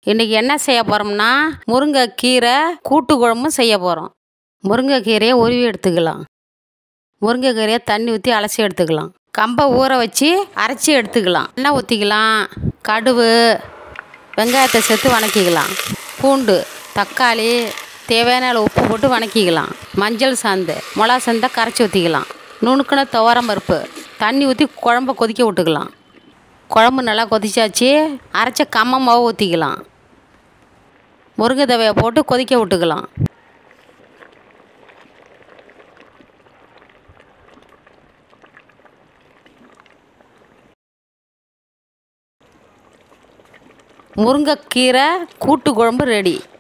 இன்றைக்கி என்ன செய்ய போகிறோம்னா முருங்கைக்கீரை கூட்டு குழம்பும் செய்ய போகிறோம் முருங்கைக்கீரையை உருவி எடுத்துக்கலாம் முருங்கைக்கீரையை தண்ணி ஊற்றி அலசி எடுத்துக்கலாம் கம்பை ஊற வச்சு அரைச்சி எடுத்துக்கலாம் எண்ணெய் ஊற்றிக்கலாம் கடுகு வெங்காயத்தை சேர்த்து வணக்கிக்கலாம் பூண்டு தக்காளி தேவையான அளவு உப்பு போட்டு வணக்கிக்கலாம் மஞ்சள் சாந்து மிளகா சாந்தை கரைச்சி ஊற்றிக்கலாம் நுணுக்குன துவரம் பருப்பு தண்ணி ஊற்றி குழம்ப கொதிக்க விட்டுக்கலாம் குழம்பு நல்லா கொதிச்சாச்சு அரைச்ச கம்ம மாவு ஊற்றிக்கலாம் முருங்கை தவையை போட்டு கொதிக்க விட்டுக்கலாம் முருங்கைக்கீரை கூட்டு குழம்பு ரெடி